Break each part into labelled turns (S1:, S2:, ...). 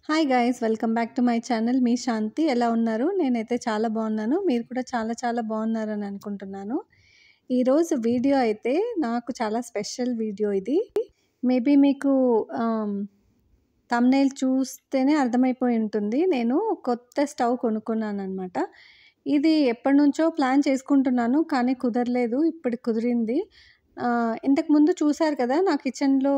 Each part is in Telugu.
S1: hi guys welcome back to my channel మీ శాంతి ఎలా ఉన్నారు నేనైతే చాలా బాగున్నాను మీరు కూడా చాలా చాలా బాగున్నారని అనుకుంటున్నాను ఈరోజు వీడియో అయితే నాకు చాలా స్పెషల్ వీడియో ఇది మేబీ మీకు తమ్నైల్ చూస్తేనే అర్థమైపోయి ఉంటుంది నేను కొత్త స్టవ్ కొనుక్కున్నాను అనమాట ఇది ఎప్పటి నుంచో ప్లాన్ చేసుకుంటున్నాను కానీ కుదరలేదు ఇప్పుడు కుదిరింది ఆ, ఇంతకు ముందు చూశారు కదా నా కిచెన్లో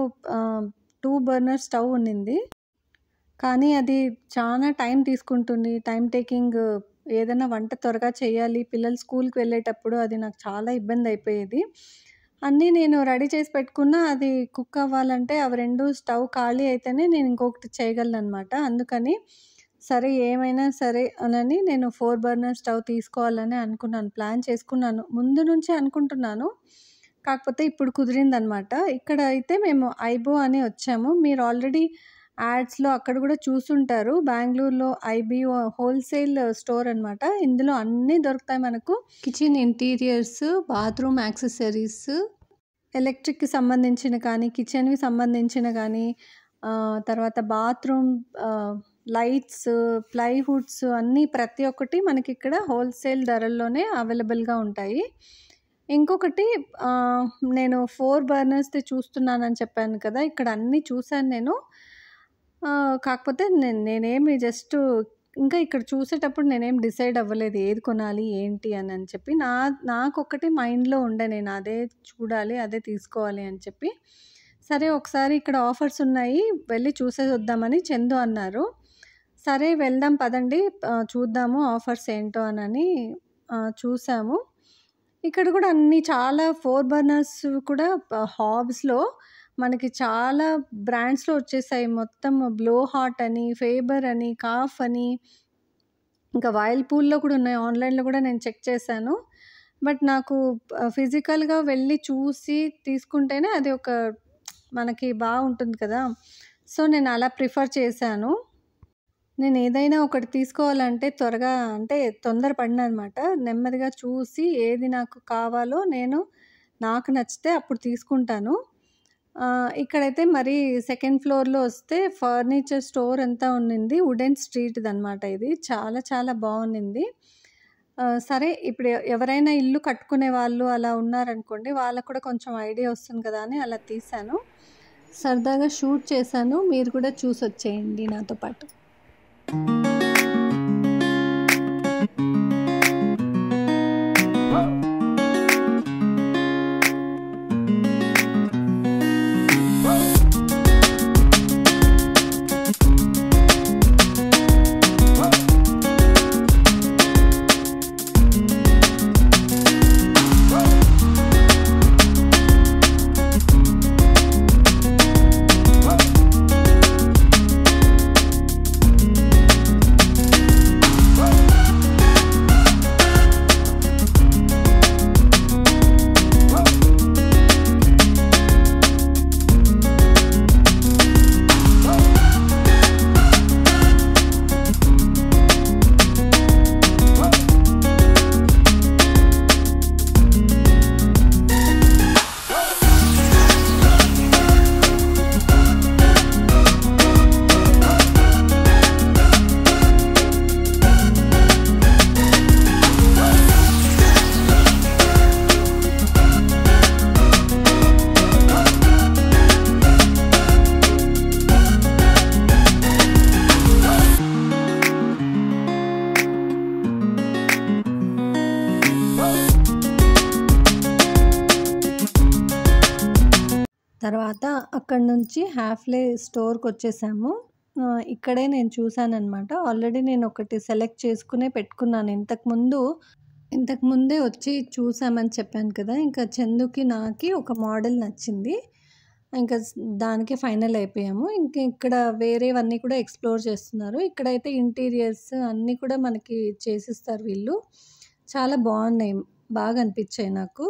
S1: టూ బర్నర్ స్టవ్ ఉన్నింది కానీ అది చాలా టైం తీసుకుంటుంది టైం టేకింగ్ ఏదైనా వంట త్వరగా చేయాలి పిల్లలు స్కూల్కి వెళ్ళేటప్పుడు అది నాకు చాలా ఇబ్బంది అయిపోయేది అన్నీ నేను రెడీ చేసి పెట్టుకున్నా అది కుక్ అవ్వాలంటే అవి రెండు స్టవ్ ఖాళీ అయితేనే నేను ఇంకొకటి చేయగలను అనమాట అందుకని సరే ఏమైనా సరే అనని నేను ఫోర్ బర్నర్ స్టవ్ తీసుకోవాలని అనుకున్నాను ప్లాన్ చేసుకున్నాను ముందు నుంచే అనుకుంటున్నాను కాకపోతే ఇప్పుడు కుదిరిందనమాట ఇక్కడ అయితే మేము ఐబో అని వచ్చాము మీరు ఆల్రెడీ యాడ్స్లో అక్కడ కూడా చూసుంటారు బెంగళూరులో ఐబిఓ హోల్సేల్ స్టోర్ అనమాట ఇందులో అన్నీ దొరుకుతాయి మనకు కిచెన్ ఇంటీరియర్స్ బాత్రూమ్ యాక్సెసరీస్ ఎలక్ట్రిక్కి సంబంధించిన కానీ కిచెన్కి సంబంధించిన కానీ ఆ, తర్వాత బాత్రూమ్ లైట్స్ ప్లైవుడ్స్ అన్నీ ప్రతి ఒక్కటి మనకి ఇక్కడ హోల్సేల్ ధరల్లోనే అవైలబుల్గా ఉంటాయి ఇంకొకటి ఆ, నేను ఫోర్ బర్నర్స్ది చూస్తున్నానని చెప్పాను కదా ఇక్కడ అన్నీ చూశాను నేను ఆ, కాకపోతే నేను నేనేమి జస్ట్ ఇంకా ఇక్కడ చూసేటప్పుడు నేనేం డిసైడ్ అవ్వలేదు ఏది కొనాలి ఏంటి అని అని చెప్పి నా నాకొకటి మైండ్లో ఉండే నేను అదే చూడాలి అదే తీసుకోవాలి అని చెప్పి సరే ఒకసారి ఇక్కడ ఆఫర్స్ ఉన్నాయి వెళ్ళి చూసేసి వద్దామని చందు అన్నారు సరే వెళ్దాం పదండి ఆ, చూద్దాము ఆఫర్స్ ఏంటో అనని ఆ, చూసాము ఇక్కడ కూడా అన్ని చాలా ఫోర్ బర్నర్స్ కూడా హాబ్స్లో మనకి చాలా బ్రాండ్స్లో వచ్చేసాయి మొత్తం బ్లో హాట్ అని ఫేబర్ అని కాఫ్ అని ఇంకా వైల్ పూల్లో కూడా ఉన్నాయి ఆన్లైన్లో కూడా నేను చెక్ చేశాను బట్ నాకు ఫిజికల్గా వెళ్ళి చూసి తీసుకుంటేనే అది ఒక మనకి బాగుంటుంది కదా సో నేను అలా ప్రిఫర్ చేశాను నేను ఏదైనా ఒకటి తీసుకోవాలంటే త్వరగా అంటే తొందరపడినా అనమాట నెమ్మదిగా చూసి ఏది నాకు కావాలో నేను నాకు నచ్చితే అప్పుడు తీసుకుంటాను ఆ, ఇక్కడైతే మరి సెకండ్ ఫ్లోర్లో వస్తే ఫర్నిచర్ స్టోర్ అంతా ఉన్నింది వుడెన్ స్ట్రీట్ అనమాట ఇది చాలా చాలా బాగుంది సరే ఇప్పుడు ఎ- ఎవరైనా ఇల్లు కట్టుకునే వాళ్ళు అలా ఉన్నారనుకోండి వాళ్ళకు కూడా కొంచెం ఐడియా వస్తుంది కదా అని అలా తీశాను సరదాగా షూట్ చేశాను మీరు కూడా చూసి వచ్చేయండి నాతో పాటు తర్వాత అక్కడి నుంచి హాఫ్లే స్టోర్కి వచ్చేసాము ఆ, ఇక్కడే నేను చూశానమాట ఆల్రెడీ నేను ఒకటి సెలెక్ట్ చేసుకునే పెట్టుకున్నాను ఇంతకుముందు ఇంతకు ముందే వచ్చి చూసామని చెప్పాను కదా ఇంకా చందుకి నాకి ఒక మోడల్ నచ్చింది ఇంకా స్- దానికి ఫైనల్ అయిపోయాము ఇంకా ఇక్కడ వేరేవన్నీ కూడా ఎక్స్ప్లోర్ చేస్తున్నారు ఇక్కడైతే ఇంటీరియర్స్ అన్నీ కూడా మనకి చేసిస్తారు వీళ్ళు చాలా బాగున్నాయి బాగా అనిపించాయి నాకు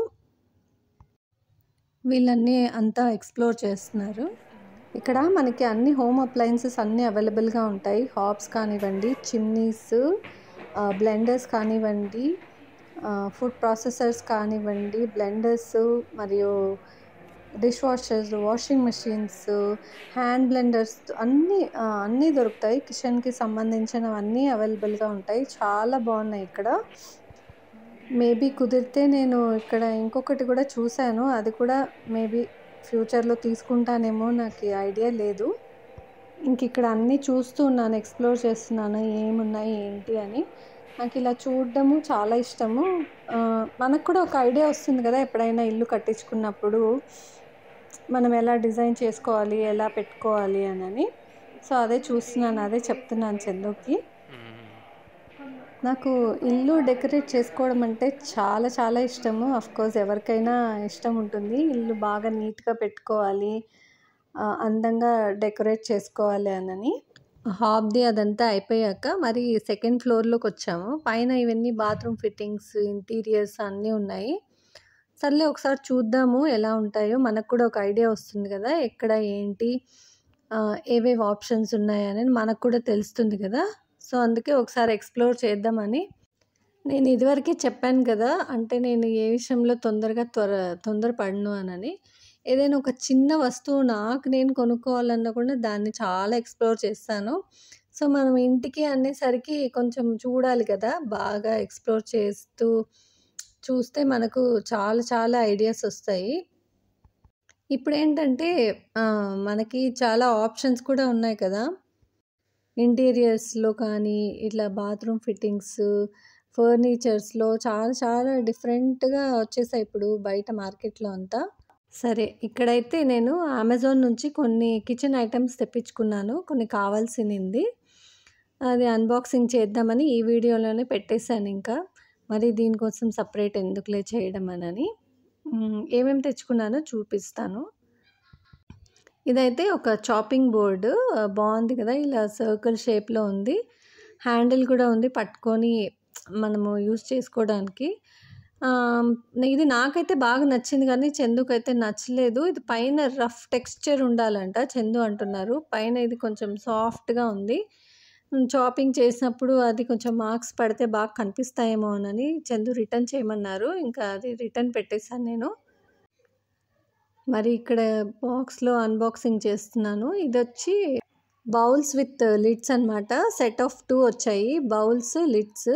S1: వీళ్ళన్నీ అంతా ఎక్స్ప్లోర్ చేస్తున్నారు ఇక్కడ మనకి అన్ని హోమ్ అప్లయన్సెస్ అన్నీ అవైలబుల్గా ఉంటాయి హాబ్స్ కానివ్వండి చిమ్నీస్ బ్లెండర్స్ కానివ్వండి ఫుడ్ ప్రాసెసర్స్ కానివ్వండి బ్లెండర్స్ మరియు dishwashers washing machines hand blenders అన్నీ ఆ, అన్నీ దొరుకుతాయి కిచెన్కి సంబంధించినవన్నీ అవైలబుల్గా ఉంటాయి చాలా బాగున్నాయి ఇక్కడ మేబీ కుదిరితే నేను ఇక్కడ ఇంకొకటి కూడా చూశాను అది కూడా మేబీ ఫ్యూచర్లో తీసుకుంటానేమో నాకు ఐడియా లేదు ఇంక ఇక్కడ అన్నీ చూస్తూ ఉన్నాను ఎక్స్ప్లోర్ చేస్తున్నాను ఏమున్నాయి ఏంటి అని నాకు ఇలా చూడడము చాలా ఇష్టము ఆ, మనకు కూడా ఒక ఐడియా వస్తుంది కదా ఎప్పుడైనా ఇల్లు కట్టించుకున్నప్పుడు మనం ఎలా డిజైన్ చేసుకోవాలి ఎలా పెట్టుకోవాలి అని సో అదే చూస్తున్నాను అదే చెప్తున్నాను చందుకి నాకు ఇల్లు డెకరేట్ చేసుకోవడం అంటే చాలా చాలా ఇష్టము కోర్స్ ఎవరికైనా ఇష్టం ఉంటుంది ఇల్లు బాగా నీట్గా పెట్టుకోవాలి ఆ, అందంగా డెకరేట్ చేసుకోవాలి అనని హాబ్ది అదంతా అయిపోయాక మరి సెకండ్ ఫ్లోర్లోకి వచ్చాము పైన ఇవన్నీ బాత్రూమ్ ఫిట్టింగ్స్ ఇంటీరియర్స్ అన్నీ ఉన్నాయి సర్లే ఒకసారి చూద్దాము ఎలా ఉంటాయో మనకు కూడా ఒక ఐడియా వస్తుంది కదా ఎక్కడ ఏంటి ఆ, ఏవేవి ఆప్షన్స్ ఉన్నాయని మనకు కూడా తెలుస్తుంది కదా సో అందుకే ఒకసారి ఎక్స్ప్లోర్ చేద్దామని నేను ఇదివరకే చెప్పాను కదా అంటే నేను ఏ విషయంలో తొందరగా త్వర తొందరపడను అనని ఏదైనా ఒక చిన్న వస్తువు నాకు నేను కొనుక్కోవాలన్నా కూడా దాన్ని చాలా ఎక్స్ప్లోర్ చేస్తాను సో మనం ఇంటికి అనేసరికి కొంచెం చూడాలి కదా బాగా ఎక్స్ప్లోర్ చేస్తూ చూస్తే మనకు చాలా చాలా ఐడియాస్ వస్తాయి ఇప్పుడు ఏంటంటే ఆ, మనకి చాలా ఆప్షన్స్ కూడా ఉన్నాయి కదా ఇంటీరియర్స్లో కానీ ఇట్లా బాత్రూమ్ ఫిట్టింగ్స్ ఫర్నిచర్స్లో చాలా చాలా డిఫరెంట్గా వచ్చేసాయి ఇప్పుడు బయట మార్కెట్లో అంతా సరే ఇక్కడైతే నేను అమెజాన్ నుంచి కొన్ని కిచెన్ ఐటమ్స్ తెప్పించుకున్నాను కొన్ని కావాల్సింది అది అన్బాక్సింగ్ చేద్దామని ఈ వీడియోలోనే పెట్టేశాను ఇంకా మరి దీనికోసం సపరేట్ ఎందుకులే చేయడం అని ఏమేమి తెచ్చుకున్నానో చూపిస్తాను ఇదైతే ఒక చాపింగ్ బోర్డు బాగుంది కదా ఇలా సర్కిల్ షేప్లో ఉంది హ్యాండిల్ కూడా ఉంది పట్టుకొని మనము యూస్ చేసుకోవడానికి ఆ, ఇది నాకైతే బాగా నచ్చింది కానీ చందుకైతే నచ్చలేదు ఇది పైన రఫ్ టెక్స్చర్ ఉండాలంట చందు అంటున్నారు పైన ఇది కొంచెం సాఫ్ట్గా ఉంది చాపింగ్ చేసినప్పుడు అది కొంచెం మార్క్స్ పడితే బాగా కనిపిస్తాయేమో అని చందు రిటర్న్ చేయమన్నారు ఇంకా అది రిటర్న్ పెట్టేశాను నేను మరి ఇక్కడ బాక్స్లో అన్బాక్సింగ్ చేస్తున్నాను ఇది వచ్చి బౌల్స్ విత్ లిడ్స్ అన్నమాట సెట్ ఆఫ్ టూ వచ్చాయి బౌల్స్ లిడ్స్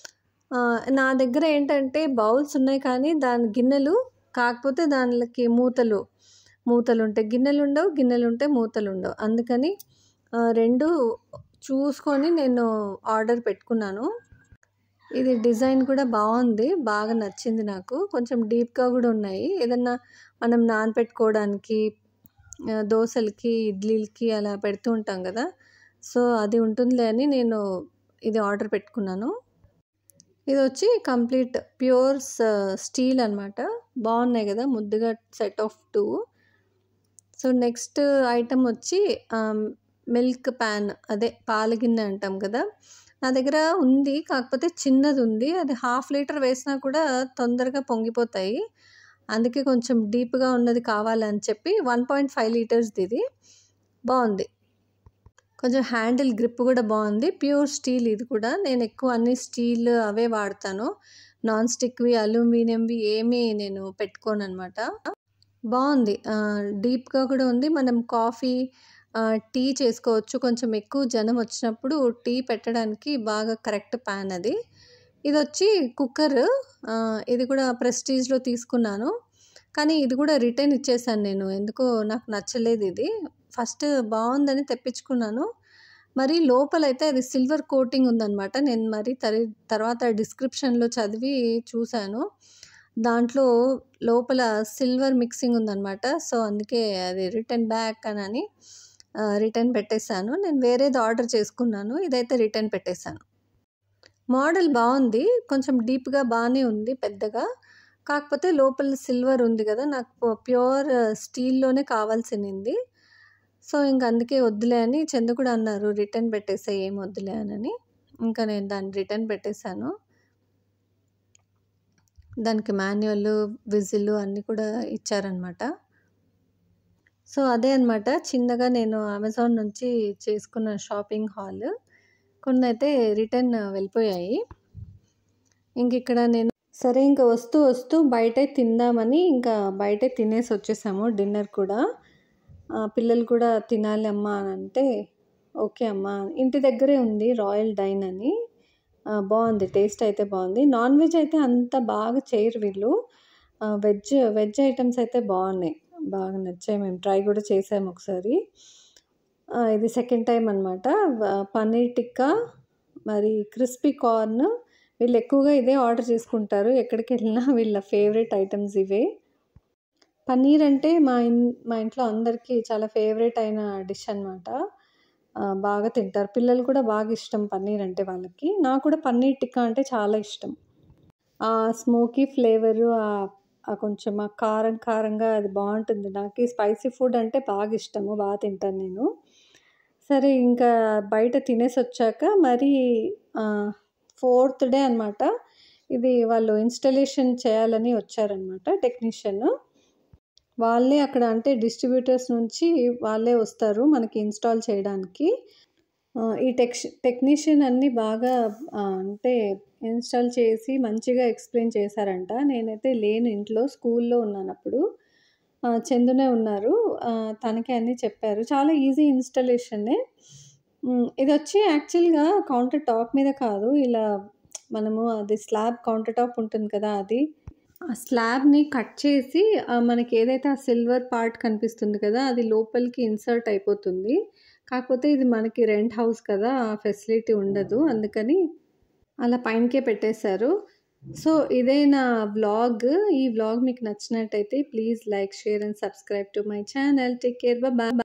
S1: నా దగ్గర ఏంటంటే బౌల్స్ ఉన్నాయి కానీ దాని గిన్నెలు కాకపోతే దానికి మూతలు మూతలు ఉంటాయి గిన్నెలు ఉండవు గిన్నెలు ఉంటాయి మూతలు ఉండవు అందుకని ఆ, రెండు చూసుకొని నేను ఆర్డర్ పెట్టుకున్నాను ఇది డిజైన్ కూడా బాగుంది బాగా నచ్చింది నాకు కొంచెం డీప్గా కూడా ఉన్నాయి ఏదన్నా మనం నానపెట్టుకోవడానికి ఆ, దోశలకి ఇడ్లీలకి అలా పెడుతూ ఉంటాం కదా సో అది ఉంటుందిలే అని నేను ఇది ఆర్డర్ పెట్టుకున్నాను ఇది వచ్చి కంప్లీట్ ప్యూర్ స్టీల్ అన్నమాట బాగున్నాయి కదా ముద్దుగా set of two so next item వచ్చి మిల్క్ ప్యాన్ అదే పాల గిన్నె అంటాం కదా నా దగ్గర ఉంది కాకపోతే చిన్నది ఉంది అది హాఫ్ లీటర్ వేసినా కూడా తొందరగా పొంగిపోతాయి అందుకే కొంచెం డీప్గా ఉన్నది కావాలని చెప్పి వన్ పాయింట్ ఫైవ్ లీటర్స్ది ఇది బాగుంది కొంచెం హ్యాండిల్ గ్రిప్ కూడా బాగుంది ప్యూర్ స్టీల్ ఇది కూడా నేను ఎక్కువ అన్ని స్టీల్ అవే వాడతాను నాన్ స్టిక్వి అల్యూమినియంవి ఏమీ నేను పెట్టుకోను అనమాట బాగుంది డీప్గా కూడా ఉంది మనం కాఫీ ఆ, టీ చేసుకోవచ్చు కొంచెం ఎక్కువ జనం వచ్చినప్పుడు టీ పెట్టడానికి బాగా కరెక్ట్ ప్యాన్ అది ఇది వచ్చి కుక్కర్ ఆ, ఇది కూడా ప్రెస్టీజ్లో తీసుకున్నాను కానీ ఇది కూడా రిటర్న్ ఇచ్చేసాను నేను ఎందుకో నాకు నచ్చలేదు ఇది ఫస్ట్ బాగుందని తెప్పించుకున్నాను మరి లోపలైతే అది సిల్వర్ కోటింగ్ ఉందన్నమాట నేను మరి తరి తర్వాత డిస్క్రిప్షన్లో చదివి చూశాను దాంట్లో లోపల సిల్వర్ మిక్సింగ్ ఉందన్నమాట సో అందుకే అది రిటర్న్ బ్యాక్ అని అని రిటర్న్ పెట్టేశాను నేను వేరేది ఆర్డర్ చేసుకున్నాను ఇదైతే రిటర్న్ పెట్టేశాను మోడల్ బాగుంది కొంచెం డీప్గా బాగానే ఉంది పెద్దగా కాకపోతే లోపల సిల్వర్ ఉంది కదా నాకు ప్యూర్ స్టీల్లోనే కావాల్సింది సో ఇంక అందుకే వద్దులే అని చందు కూడా అన్నారు రిటర్న్ పెట్టేసే ఏం వద్దులే అని ఇంకా నేను దాన్ని రిటర్న్ పెట్టేశాను దానికి మాన్యువల్ విజిల్ అన్నీ కూడా ఇచ్చారనమాట సో అదే అనమాట చిన్నగా నేను అమెజాన్ నుంచి చేసుకున్న షాపింగ్ హాల్ కొన్ని అయితే రిటర్న్ వెళ్ళిపోయాయి ఇంక ఇక్కడ నేను సరే ఇంకా వస్తూ వస్తూ బయటే తిందామని ఇంకా బయటే తినేసి వచ్చేసాము డిన్నర్ కూడా ఆ, పిల్లలు కూడా తినాలి అమ్మా అని అంటే ఓకే అమ్మా ఇంటి దగ్గరే ఉంది రాయల్ డైన్ అని ఆ, బాగుంది టేస్ట్ అయితే బాగుంది నాన్ వెజ్ అయితే అంత బాగా చేయరు వీళ్ళు ఆ, వెజ్ వెజ్ ఐటమ్స్ అయితే బాగున్నాయి బాగా నచ్చాయి మేము ట్రై కూడా చేసాము ఒకసారి ఆ, ఇది సెకండ్ టైం అనమాట పన్నీర్ టిక్కా మరి క్రిస్పీ కార్న్ వీళ్ళు ఎక్కువగా ఇదే ఆర్డర్ చేసుకుంటారు ఎక్కడికి వెళ్ళినా వీళ్ళ ఫేవరెట్ ఐటమ్స్ ఇవే పన్నీర్ అంటే మా ఇన్ మా ఇంట్లో అందరికీ చాలా ఫేవరెట్ అయిన డిష్ అనమాట బాగా తింటారు పిల్లలు కూడా బాగా ఇష్టం పన్నీర్ అంటే వాళ్ళకి నాకు కూడా పన్నీర్ టిక్కా అంటే చాలా ఇష్టం ఆ స్మోకీ ఫ్లేవరు ఆ కొంచెం ఆ కారం కారంగా అది బాగుంటుంది నాకు స్పైసీ ఫుడ్ అంటే బాగా ఇష్టము బాగా తింటాను నేను సరే ఇంకా బయట తినేసి వచ్చాక మరి ఫోర్త్ డే అనమాట ఇది వాళ్ళు ఇన్స్టలేషన్ చేయాలని వచ్చారనమాట టెక్నీషియన్ వాళ్ళే అక్కడ అంటే డిస్ట్రిబ్యూటర్స్ నుంచి వాళ్ళే వస్తారు మనకి ఇన్స్టాల్ చేయడానికి ఆ, ఈ టెక్ టెక్నీషియన్ అన్నీ బాగా ఆ, అంటే ఇన్స్టాల్ చేసి మంచిగా ఎక్స్ప్లెయిన్ చేశారంట నేనైతే లేను ఇంట్లో స్కూల్లో ఉన్నాను అప్పుడు ఆ, చందునే ఉన్నారు ఆ, తనకే అన్నీ చెప్పారు చాలా ఈజీ ఇన్స్టలేషనే ఉమ్, ఇది వచ్చి యాక్చువల్గా కౌంటర్ టాప్ మీద కాదు ఇలా మనము అది స్లాబ్ కౌంటర్ టాప్ ఉంటుంది కదా అది ఆ స్లాబ్ని కట్ చేసి ఆ, మనకి ఏదైతే ఆ సిల్వర్ పార్ట్ కనిపిస్తుంది కదా అది లోపలికి ఇన్సర్ట్ అయిపోతుంది కాకపోతే ఇది మనకి రెంట్ హౌస్ కదా ఆ ఫెసిలిటీ ఉండదు అందుకని అలా పైనకే పెట్టేశారు సో ఇదే నా వ్లాగ్ ఈ వ్లాగ్ మీకు నచ్చినట్టయితే please like share and subscribe to my channel take care bye